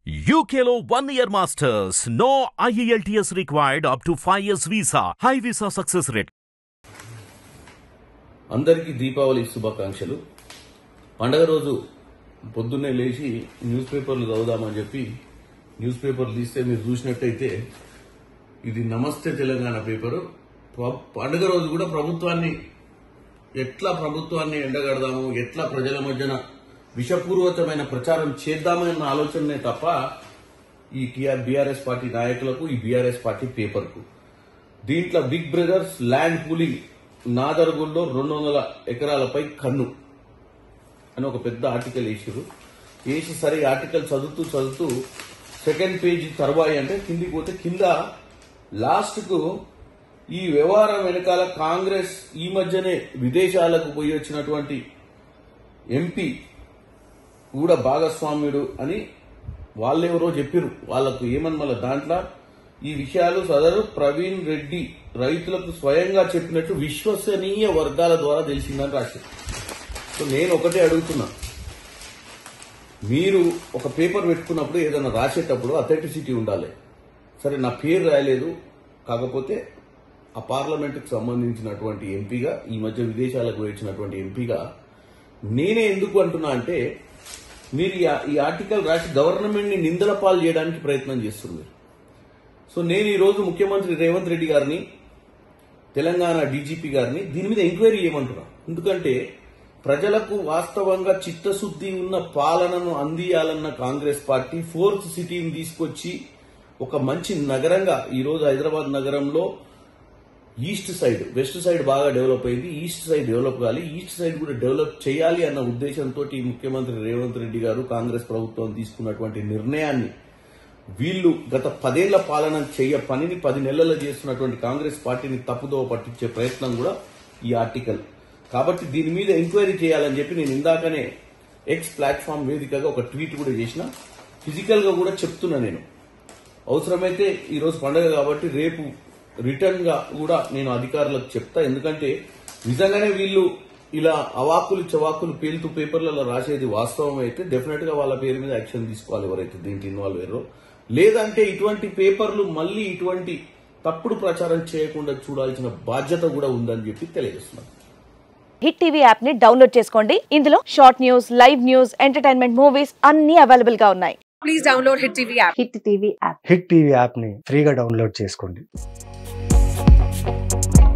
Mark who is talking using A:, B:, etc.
A: UKLO one year masters. No IELTS required up to 5 years visa. High visa success rate.
B: అందరికీ దీపావళి శుభాకాంక్షలు పండగ రోజు పొద్దున్నే లేచి న్యూస్ పేపర్లు చదువుదామని చెప్పి న్యూస్ పేపర్లు తీస్తే మీరు చూసినట్టయితే ఇది నమస్తే తెలంగాణ పేపరు ప్ర- పండగ రోజు కూడా ప్రభుత్వాన్ని ఎట్లా ప్రభుత్వాన్ని ఎండగడదాము ఎట్లా ప్రజల మధ్యన విషపూర్వకమైన ప్రచారం చేద్దామన్న ఆలోచనే తప్ప ఈ టీఆర్ బీఆర్ఎస్ పార్టీ నాయకులకు ఈ బీఆర్ఎస్ పార్టీ పేపర్కు దీంట్లో బిగ్ బ్రదర్స్ ల్యాండ్ పూలింగ్ నాదర్గుల్లో రెండు వందల ఎకరాలపై కన్ను అని ఒక పెద్ద ఆర్టికల్ వేసారు వేసి సరే ఈ ఆర్టికల్ చదువుతూ చదువుతూ సెకండ్ పేజీ తర్వాయి అంటే కిందికి పోతే కింద లాస్ట్ కు ఈ వ్యవహారం వెనకాల కాంగ్రెస్ ఈ మధ్యనే విదేశాలకు పోయి వచ్చినటువంటి ఎంపీ కూడా భాగస్వామ్యుడు అని వాళ్ళెవరో చెప్పారు వాళ్ళకు ఏమని మళ్ళీ దాంట్లో ఈ విషయాలు సదరు ప్రవీణ్ రెడ్డి రైతులకు స్వయంగా చెప్పినట్టు విశ్వసనీయ వర్గాల ద్వారా తెలిసిందని రాశారు సో నేను ఒకటే అడుగుతున్నా మీరు ఒక పేపర్ పెట్టుకున్నప్పుడు ఏదైనా రాసేటప్పుడు అథెంటిసిటీ ఉండాలి సరే నా పేరు రాయలేదు కాకపోతే ఆ పార్లమెంట్కి సంబంధించినటువంటి ఎంపీగా ఈ మధ్య విదేశాలకు వచ్చినటువంటి ఎంపీగా నేనే ఎందుకు అంటున్నా అంటే మీరు ఈ ఆ- ఈ ఆర్టికల్ రాసి గవర్నమెంట్ ని నిందల పాలు చేయడానికి ప్రయత్నం చేస్తున్నారు సో నేను ఈ రోజు ముఖ్యమంత్రి రేవంత్ రెడ్డి గారిని తెలంగాణ డీజీపీ గారిని దీని మీద ఎంక్వైరీ చేయమంటున్నా ఎందుకంటే ప్రజలకు వాస్తవంగా చిత్తశుద్ధి ఉన్న పాలనను అందియాలన్న కాంగ్రెస్ పార్టీ ఫోర్త్ సిటీని తీసుకొచ్చి ఒక మంచి నగరంగా ఈ రోజు హైదరాబాద్ నగరంలో ఈస్ట్ సైడ్ వెస్ట్ సైడ్ బాగా డెవలప్ అయింది ఈస్ట్ సైడ్ డెవలప్ కావాలి ఈస్ట్ సైడ్ కూడా డెవలప్ చేయాలి అన్న ఉద్దేశంతో ముఖ్యమంత్రి రేవంత్ రెడ్డి గారు కాంగ్రెస్ ప్రభుత్వం తీసుకున్నటువంటి నిర్ణయాన్ని వీళ్ళు గత పదేళ్ల పాలన చేయ పనిని పది నెలల్లో చేస్తున్నటువంటి కాంగ్రెస్ పార్టీని తప్పుదోవ పట్టించే ప్రయత్నం కూడా ఈ ఆర్టికల్ కాబట్టి దీని మీద ఎంక్వైరీ చేయాలని చెప్పి నేను ఇందాకనే ఎక్స్ ప్లాట్ఫామ్ వేదికగా ఒక ట్వీట్ కూడా చేసిన ఫిజికల్ గా కూడా చెప్తున్నా నేను అవసరమైతే ఈ రోజు పండగ కాబట్టి రేపు రిటర్న్ గా కూడా నేను అధికారులకు చెప్తా ఎందుకంటే నిజంగానే వీళ్ళు ఇలా అవాకులు చవాకులు పేలుతూ పేపర్లలో రాసేది వాస్తవం అయితే డెఫినెట్ గా వాళ్ళ పేరు మీద యాక్షన్ తీసుకోవాలి ఎవరైతే దీంట్లో ఇన్వాల్వ్ అయ్యారో లేదంటే ఇటువంటి పేపర్లు మళ్ళీ ఇటువంటి తప్పుడు ప్రచారం చేయకుండా చూడాల్సిన బాధ్యత కూడా ఉందని చెప్పి తెలియజేస్తున్నాను
C: హిట్ టీవీ యాప్ ని డౌన్లోడ్ చేసుకోండి ఇందులో short news live news entertainment movies అన్ని అవైలబుల్ గా ఉన్నాయి
D: please download Hit TV app.
C: Hit TV app
E: hit TV యాప్ని ఫ్రీగా డౌన్లోడ్ చేసుకోండి